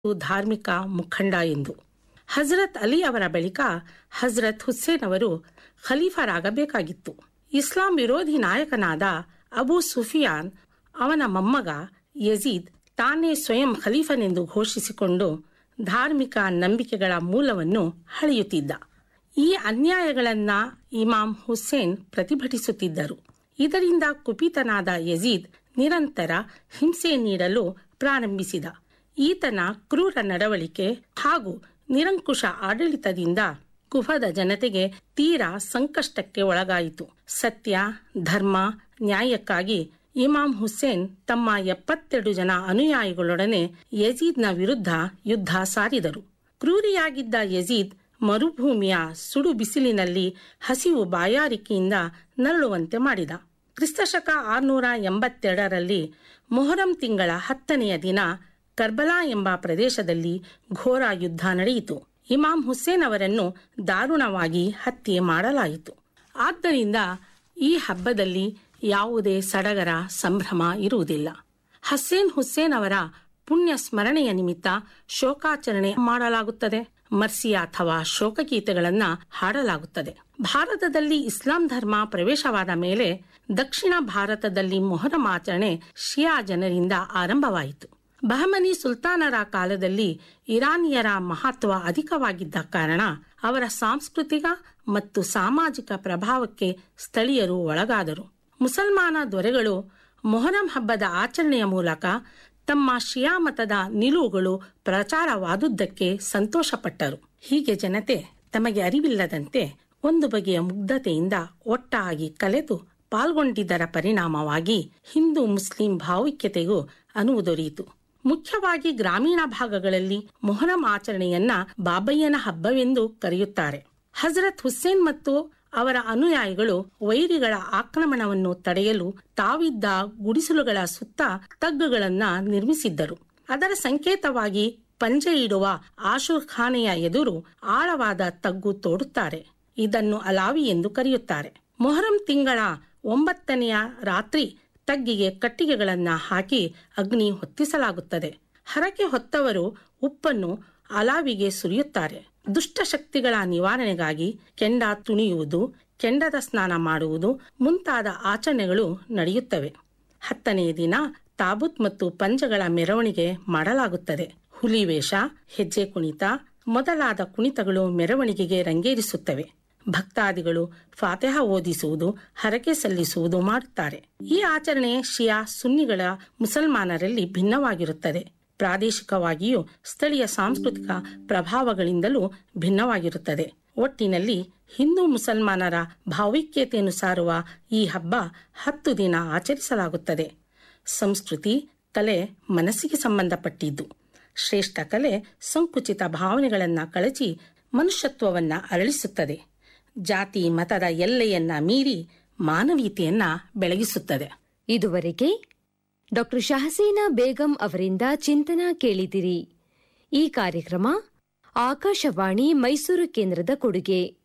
ಧಾರ್ಮಿಕ ಮುಖಂಡ ಎಂದು ಹಜರತ್ ಅಲಿ ಅವರ ಬಳಿಕ ಹಜರತ್ ಹುಸೇನ್ ಅವರು ಖಲೀಫರಾಗಬೇಕಾಗಿತ್ತು ಇಸ್ಲಾಂ ವಿರೋಧಿ ನಾಯಕನಾದ ಅಬು ಸುಫಿಯಾನ್ ಅವನ ಮೊಮ್ಮಗ ಯಜೀದ್ ತಾನೇ ಸ್ವಯಂ ಖಲೀಫನೆಂದು ಘೋಷಿಸಿಕೊಂಡು ಧಾರ್ಮಿಕ ನಂಬಿಕೆಗಳ ಮೂಲವನ್ನು ಹಳೆಯುತ್ತಿದ್ದ ಈ ಅನ್ಯಾಯಗಳನ್ನ ಇಮಾಂ ಹುಸೇನ್ ಪ್ರತಿಭಟಿಸುತ್ತಿದ್ದರು ಇದರಿಂದ ಕುಪಿತನಾದ ಯಜೀದ್ ನಿರಂತರ ಹಿಂಸೆ ನೀಡಲು ಪ್ರಾರಂಭಿಸಿದ ಈತನ ಕ್ರೂರ ನಡವಳಿಕೆ ಹಾಗೂ ನಿರಂಕುಶ ಆಡಳಿತದಿಂದ ಕುಫದ ಜನತೆಗೆ ತೀರಾ ಸಂಕಷ್ಟಕ್ಕೆ ಒಳಗಾಯಿತು ಸತ್ಯ ಧರ್ಮ ನ್ಯಾಯಕ್ಕಾಗಿ ಇಮಾಂ ಹುಸೇನ್ ತಮ್ಮ ಎಪ್ಪತ್ತೆರಡು ಜನ ಅನುಯಾಯಿಗಳೊಡನೆ ಯಜೀದ್ನ ವಿರುದ್ಧ ಯುದ್ಧ ಸಾರಿದರು ಕ್ರೂರಿಯಾಗಿದ್ದ ಯಜೀದ್ ಮರುಭೂಮಿಯ ಸುಡು ಬಿಸಿಲಿನಲ್ಲಿ ಹಸಿವು ಬಾಯಾರಿಕೆಯಿಂದ ನರಳುವಂತೆ ಮಾಡಿದ ಕ್ರಿಸ್ತಶಕ ಆರ್ನೂರ ಎಂಬತ್ತೆರಡರಲ್ಲಿ ಮೊಹರಂ ತಿಂಗಳ ಹತ್ತನೆಯ ದಿನ ಕರ್ಬಲಾ ಎಂಬ ಪ್ರದೇಶದಲ್ಲಿ ಘೋರ ಯುದ್ಧ ನಡೆಯಿತು ಇಮಾಂ ಹುಸೇನ್ ಅವರನ್ನು ದಾರುಣವಾಗಿ ಹತ್ಯೆ ಮಾಡಲಾಯಿತು ಆದ್ದರಿಂದ ಈ ಹಬ್ಬದಲ್ಲಿ ಯಾವುದೇ ಸಡಗರ ಸಂಭ್ರಮ ಇರುವುದಿಲ್ಲ ಹಸೇನ್ ಹುಸೇನ್ ಅವರ ಪುಣ್ಯ ಸ್ಮರಣೆಯ ನಿಮಿತ್ತ ಶೋಕಾಚರಣೆ ಮಾಡಲಾಗುತ್ತದೆ ಮರ್ಸಿಯ ಅಥವಾ ಶೋಕಗೀತೆಗಳನ್ನ ಹಾಡಲಾಗುತ್ತದೆ ಭಾರತದಲ್ಲಿ ಇಸ್ಲಾಂ ಧರ್ಮ ಪ್ರವೇಶವಾದ ಮೇಲೆ ದಕ್ಷಿಣ ಭಾರತದಲ್ಲಿ ಮೊಹರಂ ಆಚರಣೆ ಶಿಯಾ ಜನರಿಂದ ಆರಂಭವಾಯಿತು ಬಹಮನಿ ಸುಲ್ತಾನರ ಕಾಲದಲ್ಲಿ ಇರಾನಿಯರ ಮಹತ್ವ ಅಧಿಕವಾಗಿದ್ದ ಕಾರಣ ಅವರ ಸಾಂಸ್ಕೃತಿಕ ಮತ್ತು ಸಾಮಾಜಿಕ ಪ್ರಭಾವಕ್ಕೆ ಸ್ಥಳೀಯರು ಒಳಗಾದರು ಮುಸಲ್ಮಾನ ದೊರೆಗಳು ಮೊಹರಂ ಹಬ್ಬದ ಆಚರಣೆಯ ಮೂಲಕ ತಮ್ಮ ಶಿಯಾ ಮತದ ನಿಲುವುಗಳು ಪ್ರಚಾರವಾದುದಕ್ಕೆ ಸಂತೋಷಪಟ್ಟರು ಹೀಗೆ ಜನತೆ ತಮಗೆ ಅರಿವಿಲ್ಲದಂತೆ ಒಂದು ಬಗೆಯ ಮುಗ್ಧತೆಯಿಂದ ಒಟ್ಟಾಗಿ ಕಲೆತು ಪಾಲ್ಗೊಂಡಿದ್ದರ ಪರಿಣಾಮವಾಗಿ ಹಿಂದೂ ಮುಸ್ಲಿಂ ಭಾವೈಕ್ಯತೆಗೂ ಅನುವು ದೊರೆಯಿತು ಮುಖ್ಯವಾಗಿ ಗ್ರಾಮೀಣ ಭಾಗಗಳಲ್ಲಿ ಮೊಹರಂ ಆಚರಣೆಯನ್ನ ಬಾಬಯ್ಯನ ಹಬ್ಬವೆಂದು ಕರೆಯುತ್ತಾರೆ ಹಜರತ್ ಹುಸೇನ್ ಮತ್ತು ಅವರ ಅನುಯಾಯಿಗಳು ವೈರಿಗಳ ಆಕ್ರಮಣವನ್ನು ತಡೆಯಲು ತಾವಿದ್ದ ಗುಡಿಸಲುಗಳ ಸುತ್ತ ತಗ್ಗುಗಳನ್ನ ನಿರ್ಮಿಸಿದ್ದರು ಅದರ ಸಂಕೇತವಾಗಿ ಪಂಜೆ ಇಡುವ ಆಶೂರ್ ಖಾನೆಯ ಎದುರು ಆಳವಾದ ತಗ್ಗು ತೋಡುತ್ತಾರೆ ಇದನ್ನು ಅಲಾವಿ ಎಂದು ಕರೆಯುತ್ತಾರೆ ಮೊಹರಂ ತಿಂಗಳ ಒಂಬತ್ತನೆಯ ರಾತ್ರಿ ತಗ್ಗಿಗೆ ಕಟ್ಟಿಗೆಗಳನ್ನ ಹಾಕಿ ಅಗ್ನಿ ಹೊತ್ತಿಸಲಾಗುತ್ತದೆ ಹರಕೆ ಹೊತ್ತವರು ಉಪ್ಪನ್ನು ಅಲಾವಿಗೆ ಸುರಿಯುತ್ತಾರೆ ದುಷ್ಟಶಕ್ತಿಗಳ ನಿವಾರಣೆಗಾಗಿ ಕೆಂಡ ತುಣಿಯುವುದು ಕೆಂಡದ ಸ್ನಾನ ಮಾಡುವುದು ಮುಂತಾದ ಆಚರಣೆಗಳು ನಡೆಯುತ್ತವೆ ಹತ್ತನೆಯ ದಿನ ತಾಬೂತ್ ಮತ್ತು ಪಂಜಗಳ ಮೆರವಣಿಗೆ ಮಾಡಲಾಗುತ್ತದೆ ಹುಲಿವೇಷ ಹೆಜ್ಜೆ ಕುಣಿತ ಮೊದಲಾದ ಕುಣಿತಗಳು ಮೆರವಣಿಗೆಗೆ ರಂಗೇರಿಸುತ್ತವೆ ಭಕ್ತಾದಿಗಳು ಫಾತೆಹ ಓದಿಸುವುದು ಹರಕೆ ಸಲ್ಲಿಸುವುದು ಮಾಡುತ್ತಾರೆ ಈ ಆಚರಣೆ ಶಿಯಾ ಸುನ್ನಿಗಳ ಮುಸಲ್ಮಾನರಲ್ಲಿ ಭಿನ್ನವಾಗಿರುತ್ತದೆ ಪ್ರಾದೇಶಿಕವಾಗಿಯೂ ಸ್ಥಳೀಯ ಸಾಂಸ್ಕೃತಿಕ ಪ್ರಭಾವಗಳಿಂದಲೂ ಭಿನ್ನವಾಗಿರುತ್ತದೆ ಒಟ್ಟಿನಲ್ಲಿ ಹಿಂದೂ ಮುಸಲ್ಮಾನರ ಭಾವೈಕ್ಯತೆಯನ್ನು ಸಾರುವ ಈ ಹಬ್ಬ ಹತ್ತು ದಿನ ಆಚರಿಸಲಾಗುತ್ತದೆ ಸಂಸ್ಕೃತಿ ಕಲೆ ಮನಸ್ಸಿಗೆ ಸಂಬಂಧಪಟ್ಟಿದ್ದು ಶ್ರೇಷ್ಠ ಕಲೆ ಸಂಕುಚಿತ ಭಾವನೆಗಳನ್ನ ಕಳಚಿ ಮನುಷ್ಯತ್ವವನ್ನ ಅರಳಿಸುತ್ತದೆ ಜಾತಿ ಮತದ ಎಲ್ಲೆಯನ್ನ ಮೀರಿ ಮಾನವೀಯತೆಯನ್ನ ಬೆಳಗಿಸುತ್ತದೆ ಇದುವರೆಗೆ ಡಾಕ್ಟರ್ ಶಹಸೀನಾ ಬೇಗಂ ಅವರಿಂದ ಚಿಂತನ ಕೇಳಿದಿರಿ ಈ ಕಾರ್ಯಕ್ರಮ ಆಕಾಶವಾಣಿ ಮೈಸೂರು ಕೇಂದ್ರದ ಕೊಡುಗೆ